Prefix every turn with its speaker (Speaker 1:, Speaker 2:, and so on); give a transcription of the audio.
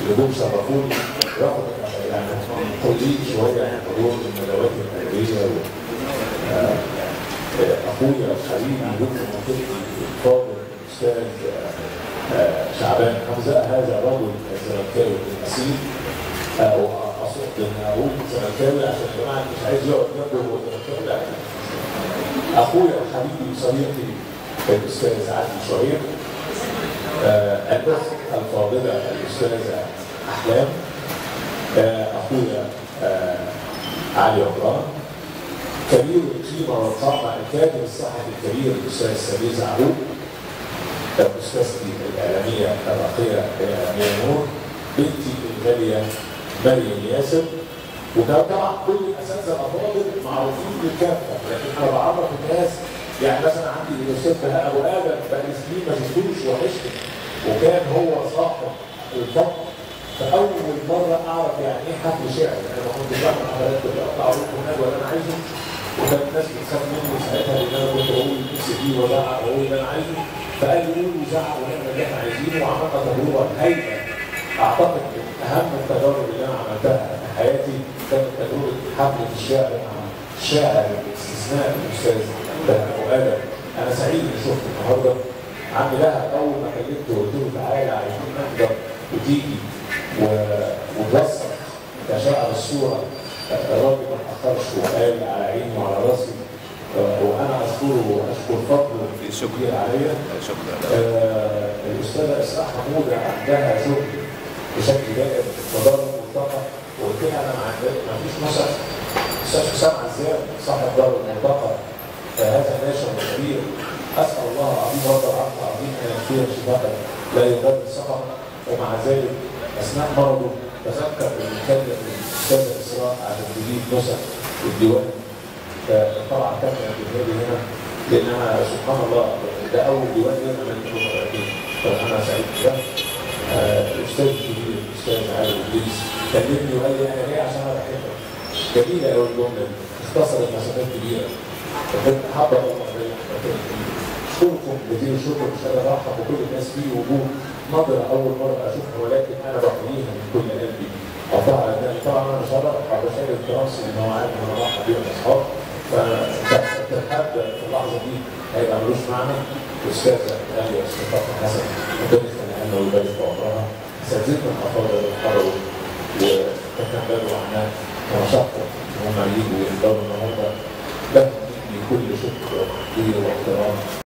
Speaker 1: اللي جم شرفوني رغم يعني قليل شويه عن حضور الندوات الخيريه و- آه، اخويا حبيبي دكتور منطقي الفاضل الاستاذ آه، آه، شعبان حمزه هذا الرجل الزملكاوي الاصيل آه، واقصد ان اقول زملكاوي عشان يا جماعه مش عايز يقعد جنبه هو زملكاوي لا اخويا وحبيبي وصديقي الاستاذ عادل شهير آه، الاخت الفاضله الاستاذه احلام آه، اخويا آه، علي عمران كبير القيمه والطاقه الكاتب الصحفي الكبير الاستاذ سمير زعبوب استاذتي الاعلاميه الراقيه الاعلاميه نور بنتي الغاليه مريم ياسر وكان طبعا كل الاساتذه الافاضل معروفين بالكافه لكن انا بعرف الناس يعني مثلا عندي الاستاذ بهاء ابو ادم بقى سنين ما شفتوش وحشني وكان هو صاحب الفضل فاول مره اعرف يعني ايه حفل شعر انا ما كنتش بعمل حفلات كنت اقطع اروح هناك ولا انا عايزه وكان الناس بتخاف مني ساعتها لان انا كنت بقول نفسي فيه وازعق واقول اللي انا عايزه فقال لي قول وزعق ونعمل اللي احنا عايزينه وعملنا تجربه هايله اعتقد من اهم التجارب اللي انا عملتها في حياتي كانت تجربه حفله الشعر مع الشاعر باستثناء الاستاذ بهاء ابو ادم انا سعيد اني شفت النهارده عم لها اول ما كلمته وقلت له تعالى عايزين نقدر وتيجي و- وتوثق كشاعر الصوره الراجل ما اتاخرش وقال على عيني وعلى راسي آه، وانا اشكره واشكر فضله
Speaker 2: شكرا.
Speaker 1: كبير عليا
Speaker 2: شكرا
Speaker 1: آه، الأستاذة إسراء حمودة عندها شغل بشكل دائم مدار الملتقى وقلت لها أنا ما عندي ما فيش نسخ أستاذ حسام عزام صاحب دار الملتقى آه، هذا الناشر الكبير أسأل الله العظيم رب العرش العظيم أن يشفيه شفاء لا يغادر سقما ومع ذلك أثناء مرضه تذكر أن كان الأستاذة إسراء على تجديد نسخ الديوان طبعا كان بالنادي هنا لان انا سبحان الله ده اول ديوان لي انا من فانا سعيد بده آه، الاستاذ الكبير الاستاذ علي ادريس كلمني وقال لي انا جاي عشان انا بحبك جميله قوي الجمله دي اختصرت مسافات كبيره فكنت حابه الله اشكركم جزيل الشكر مش قادر ارحب بكل الناس في وجود نظره اول مره اشوفها ولكن انا بحييها من كل قلبي قطعها لان طبعا انا مش هرحب بشارك دراسي ان هو عارف ان انا برحب بيهم اصحاب فالحد في اللحظه دي هيبقى ملوش معنى الاستاذه غاليه استاذ فاطمه حسن ربنا يخليها لنا ويبارك في عمرها اساتذتنا الافاضل اللي حضروا وتكبروا عنها ونشاطهم ان هم يجوا ويحضروا النهارده لهم مني كل شكر وتقدير واحترام